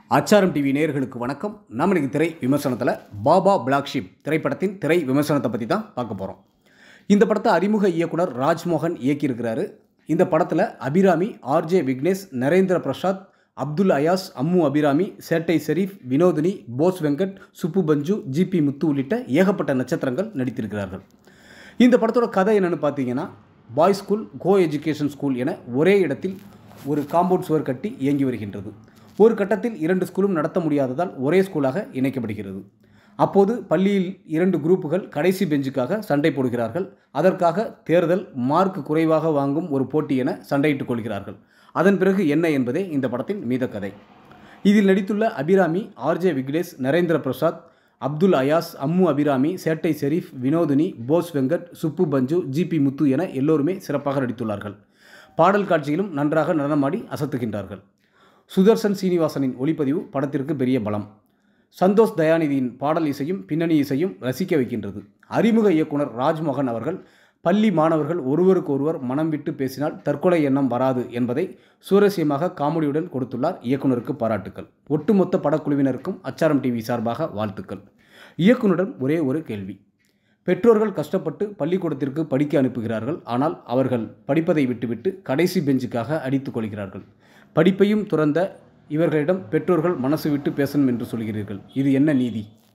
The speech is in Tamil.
அச்சாரம் டிவி நேயர்களுக்கு வணக்கம் நம்ம இன்னைக்கு திரை விமர்சனத்தில் பாபா பிளாக் ஷிப் திரைப்படத்தின் திரை விமர்சனத்தை பற்றி தான் பார்க்க போகிறோம் இந்த படத்தை அறிமுக இயக்குனர் ராஜ்மோகன் இயக்கியிருக்கிறாரு இந்த படத்தில் அபிராமி ஆர்ஜே விக்னேஷ் நரேந்திர பிரசாத் அப்துல் அயாஸ் அம்மு அபிராமி சேட்டை ஷெரீப் வினோதினி போஸ் வெங்கட் சுப்பு பஞ்சு ஜிபி முத்து உள்ளிட்ட ஏகப்பட்ட நட்சத்திரங்கள் நடித்திருக்கிறார்கள் இந்த படத்தோட கதை என்னன்னு பார்த்தீங்கன்னா boys school co education school என ஒரே இடத்தில் ஒரு காம்பவுண்ட் சுவர் கட்டி இயங்கி வருகின்றது ஒரு கட்டத்தில் இரண்டு ஸ்கூலும் நடத்த முடியாததால் ஒரே ஸ்கூலாக இணைக்கப்படுகிறது அப்போது பள்ளியில் இரண்டு குரூப்புகள் கடைசி பெஞ்சுக்காக சண்டை போடுகிறார்கள் அதற்காக தேர்தல் மார்க் குறைவாக வாங்கும் ஒரு போட்டி என சண்டையிட்டுக் கொள்கிறார்கள் அதன் பிறகு என்ன என்பதே இந்த படத்தின் மீத கதை இதில் நடித்துள்ள அபிராமி ஆர்ஜே விக்னேஷ் நரேந்திர பிரசாத் அப்துல் அயாஸ் அம்மு அபிராமி சேட்டை ஷெரீப் வினோதினி போஸ் வெங்கட் சுப்பு பஞ்சு ஜிபி முத்து என எல்லோருமே சிறப்பாக நடித்துள்ளார்கள் பாடல் காட்சியிலும் நன்றாக நடனமாடி அசத்துகின்றார்கள் சுதர்சன் சீனிவாசனின் ஒளிப்பதிவு படத்திற்கு பெரிய பலம் சந்தோஷ் தயாநிதியின் பாடல் இசையும் பின்னணி இசையும் ரசிக்க வைக்கின்றது அறிமுக இயக்குனர் ராஜ்மோகன் அவர்கள் பள்ளி மாணவர்கள் ஒருவருக்கு ஒருவர் மனம் விட்டு பேசினால் தற்கொலை எண்ணம் வராது என்பதை சுவாரஸ்யமாக காமெடியுடன் கொடுத்துள்ளார் இயக்குனருக்கு பாராட்டுக்கள் ஒட்டுமொத்த படக்குழுவினருக்கும் அச்சாரம் டிவி சார்பாக வாழ்த்துக்கள் இயக்குனரிடம் ஒரே ஒரு கேள்வி பெற்றோர்கள் கஷ்டப்பட்டு பள்ளிக்கூடத்திற்கு படிக்க அனுப்புகிறார்கள் ஆனால் அவர்கள் படிப்பதை விட்டுவிட்டு கடைசி பெஞ்சுக்காக அடித்துக் கொள்கிறார்கள் படிப்பையும் துறந்த இவர்களிடம் பெற்றோர்கள் மனசு விட்டு பேசணும் என்று சொல்கிறீர்கள் இது என்ன நீதி